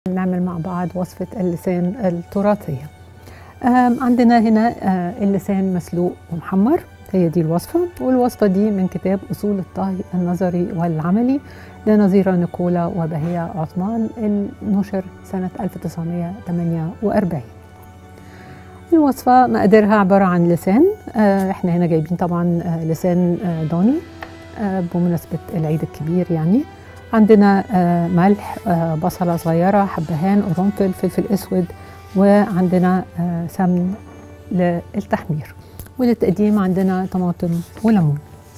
نعمل مع بعض وصفة اللسان التراثية عندنا هنا اللسان مسلوق ومحمر هي دي الوصفة والوصفة دي من كتاب أصول الطهي النظري والعملي لنظيرة نيكولا وبهية عثمان النشر سنة 1948 الوصفة مقاديرها عبارة عن لسان احنا هنا جايبين طبعا لسان ضاني بمناسبة العيد الكبير يعني عندنا ملح بصلة صغيرة حبهان قرنفل فلفل اسود وعندنا سمن للتحمير وللتقديم عندنا طماطم وليمون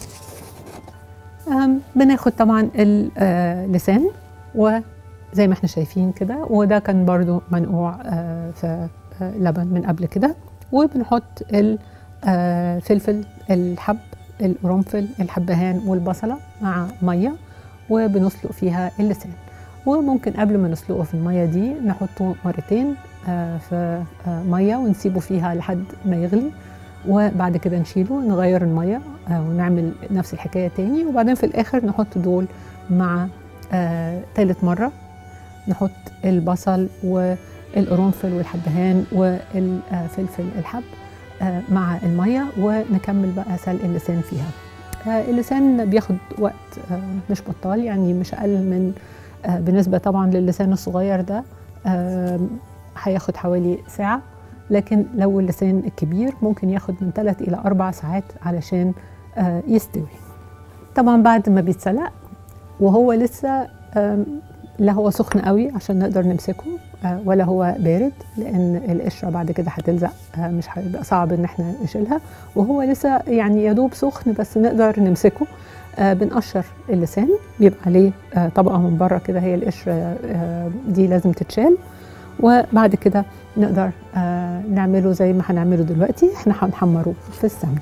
بناخد طبعا اللسان وزي ما احنا شايفين كده وده كان برضو منقوع في لبن من قبل كده وبنحط الفلفل الحب القرنفل الحبهان والبصلة مع مية وبنسلق فيها اللسان وممكن قبل ما نسلقه في المية دي نحطه مرتين في مية ونسيبه فيها لحد ما يغلي وبعد كده نشيله نغير المية ونعمل نفس الحكاية تاني وبعدين في الآخر نحط دول مع تالت مرة نحط البصل والقرنفل والحبهان والفلفل الحب مع المية ونكمل بقى سلق اللسان فيها اللسان بياخد وقت مش بطال يعني مش أقل من بالنسبة طبعا للسان الصغير ده هياخد حوالي ساعة لكن لو اللسان الكبير ممكن ياخد من 3 إلى 4 ساعات علشان يستوي طبعا بعد ما بيتسلق وهو لسه لا هو سخن قوي عشان نقدر نمسكه ولا هو بارد لان القشره بعد كده هتلزق مش هيبقى صعب ان احنا نشيلها وهو لسه يعني يا دوب سخن بس نقدر نمسكه بنقشر اللسان بيبقى عليه طبقه من بره كده هي القشره دي لازم تتشال وبعد كده نقدر نعمله زي ما هنعمله دلوقتي احنا هنحمره في السمنه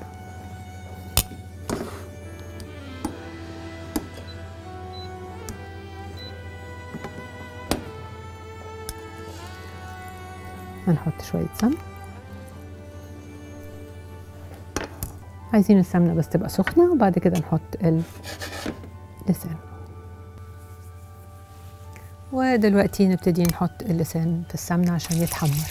هنحط شوية سمن عايزين السمنة بس تبقى سخنة وبعد كده نحط اللسان ودلوقتي نبتدي نحط اللسان في السمنة عشان يتحمر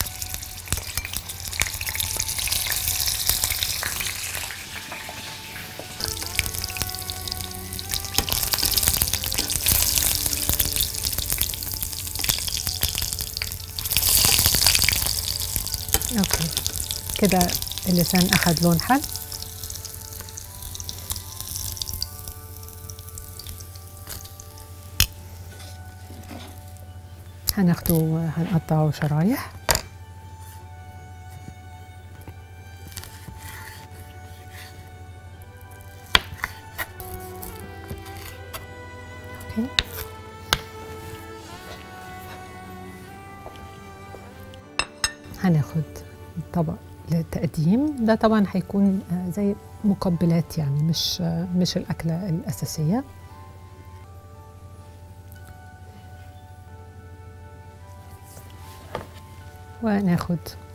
اوكي كده اللسان اخد لون حلو هناخده هنقطعه شرايح اوكي هناخد طبق للتقديم ده طبعا هيكون زي مقبلات يعني مش مش الأكلة الأساسية وناخد